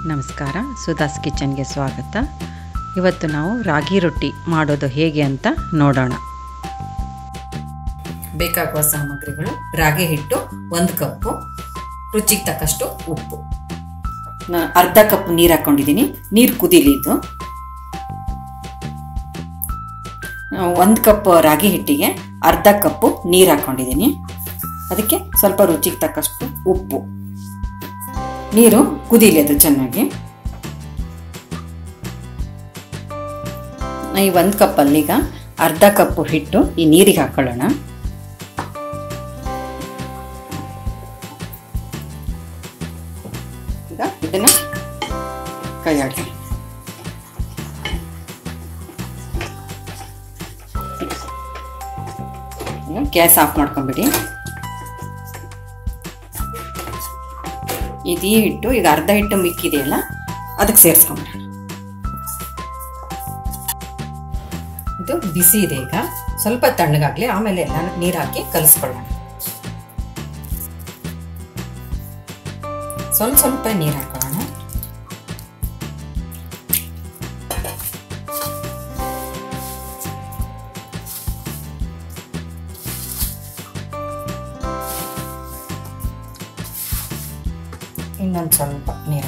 ನಮಸ್ಕಾರ ಸುಧಾಸ್ ಕಿಚನ್ಗೆ ಸ್ವಾಗತ ಇವತ್ತು ನಾವು ರಾಗಿ ರೊಟ್ಟಿ ಮಾಡೋದು ಹೇಗೆ ಅಂತ ನೋಡೋಣ ಬೇಕಾಗುವ ಸಾಮಗ್ರಿಗಳು ರಾಗಿ ಹಿಟ್ಟು ಒಂದು ಕಪ್ಪು ರುಚಿಗೆ ತಕ್ಕಷ್ಟು ಉಪ್ಪು ನಾನು ಅರ್ಧ ಕಪ್ ನೀರು ಹಾಕ್ಕೊಂಡಿದ್ದೀನಿ ನೀರು ಕುದೀಲಿ ಇದು ಒಂದು ಕಪ್ ರಾಗಿ ಹಿಟ್ಟಿಗೆ ಅರ್ಧ ಕಪ್ಪು ನೀರು ಹಾಕ್ಕೊಂಡಿದ್ದೀನಿ ಅದಕ್ಕೆ ಸ್ವಲ್ಪ ರುಚಿಗೆ ತಕ್ಕಷ್ಟು ಉಪ್ಪು ನೀರು ಕುದೀಲಿ ಅದು ಚೆನ್ನಾಗಿ ಈ ಒಂದು ಕಪ್ಪಲ್ಲಿ ಈಗ ಅರ್ಧ ಕಪ್ಪು ಹಿಟ್ಟು ಈ ನೀರಿಗೆ ಹಾಕೊಳ್ಳೋಣ ಈಗ ಇದನ್ನ ಕೈ ಹಾಕಿ ಗ್ಯಾಸ್ ಆಫ್ ಮಾಡ್ಕೊಂಬಿಡಿ ಇದೀ ಹಿಟ್ಟು ಈಗ ಅರ್ಧ ಹಿಟ್ಟು ಮಿಕ್ಕಿದೆಯಲ್ಲ ಅದಕ್ಕೆ ಸೇರಿಸ್ಕೊಂಬಿಡೋಣ ಇದು ಬಿಸಿ ಇದೆ ಈಗ ಸ್ವಲ್ಪ ತಣ್ಣಗಾಗ್ಲಿ ಆಮೇಲೆ ಎಲ್ಲ ನೀರು ಹಾಕಿ ಕಲಿಸ್ಕೊಳ್ಳೋಣ ಸ್ವಲ್ಪ ಸ್ವಲ್ಪ ನೀರು ಹಾಕೋಣ ಇನ್ನೊಂದು ಸ್ವಲ್ಪ ನೀರು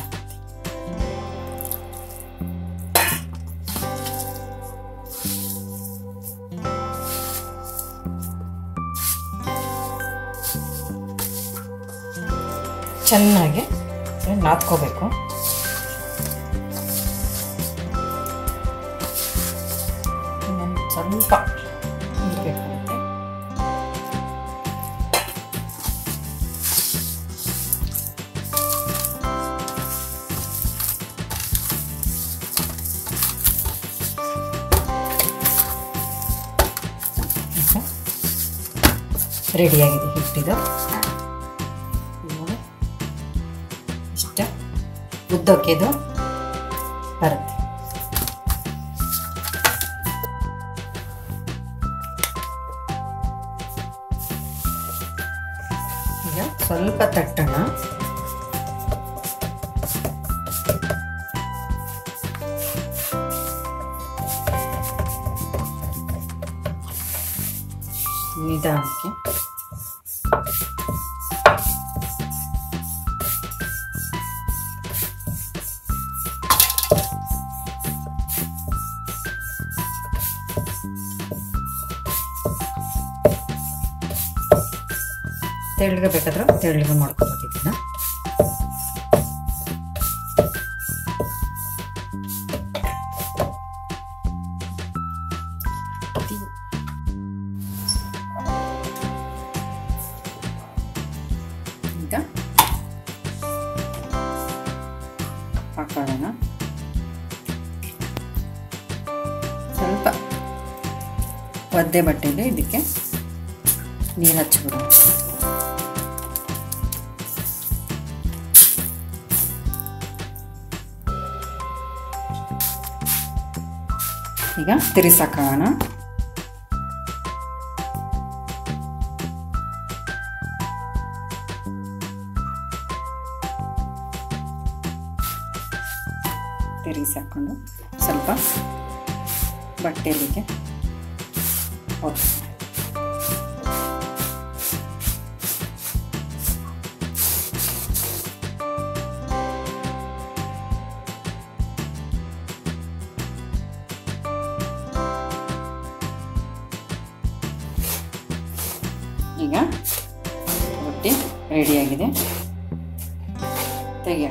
ಚೆನ್ನಾಗಿ ನಾದ್ಕೋಬೇಕು ಇನ್ನೊಂದು ಸ್ವಲ್ಪ ನೀರು ಬೇಕಾಗುತ್ತೆ ರೆಡಿಯಾಗಿದೆ ಹಿಟ್ಟಿದು ಇಷ್ಟ ಉದ್ದಕ್ಕಿದು ಬರುತ್ತೆ ಈಗ ಸ್ವಲ್ಪ ತಟ್ಟಣ ನಿಧಾನಕ್ಕೆ ತೆಳ್ಳಗೆ ಬೇಕಾದ್ರೆ ತೆಳ್ಳಗೆ ಮಾಡ್ಕೊಬೋದು ಇದನ್ನ ಈಗ ಹಾಕೊಳ್ಳೋಣ ಸ್ವಲ್ಪ ಒದ್ದೆ ಬಟ್ಟೆಯಲ್ಲಿ ಇದಕ್ಕೆ ನೀರು ಹಚ್ಬಿಡೋಣ ಈಗ ತಿರ್ಸಾಕೋಣ ತಿರುಗಿಸಾಕೊಂಡು ಸ್ವಲ್ಪ ಬಟ್ಟೆಯಲ್ಲಿಗೆ ಒರೆಸಿ ಈಗ ರೊಟ್ಟಿ ರೆಡಿಯಾಗಿದೆ ತೆಗಿಯೋಣ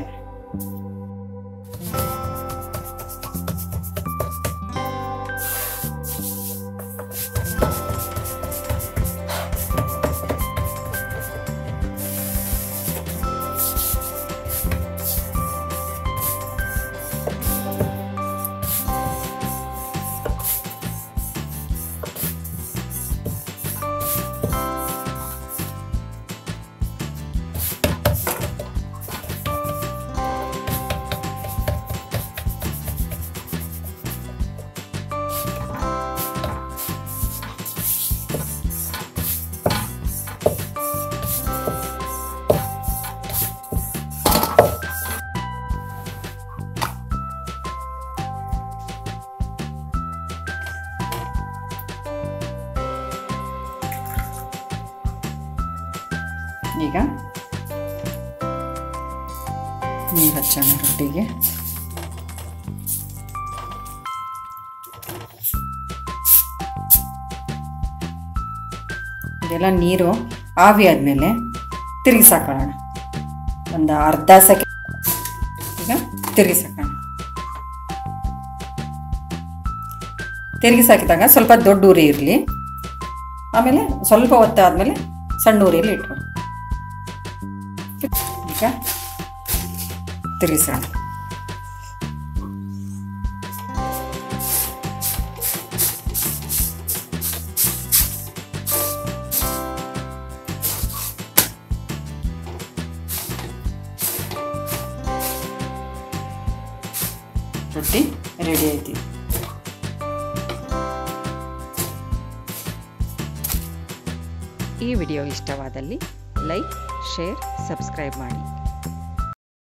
ಈಗ ನೀರು ಹಚ್ಚೋಣ ರೊಟ್ಟಿಗೆ ಇದೆಲ್ಲ ನೀರು ಆವಿ ಆದಮೇಲೆ ತಿರುಗಿಸಾಕೊಳ್ಳೋಣ ಒಂದು ಅರ್ಧ ಸೆಕೆಂಡ್ ಈಗ ತಿರುಗಿಸಾಕೋಣ ತಿರುಗಿಸಾಕಿದಾಗ ಸ್ವಲ್ಪ ದೊಡ್ಡ ಉರಿ ಇರಲಿ ಆಮೇಲೆ ಸ್ವಲ್ಪ ಹೊತ್ತಾದಮೇಲೆ ಸಣ್ಣ ಉರಿಯಲ್ಲಿ ಇಟ್ಕೊಳ್ಳಿ ಈಗ ತಿರುಗಿಸೋಣ ರೊಟ್ಟಿ ರೆಡಿ ಆಯ್ತು ಈ ವಿಡಿಯೋ ಇಷ್ಟವಾದಲ್ಲಿ ಲೈಕ್ ಶೇರ್ ಸಬ್ಸ್ಕ್ರೈಬ್ ಮಾಡಿ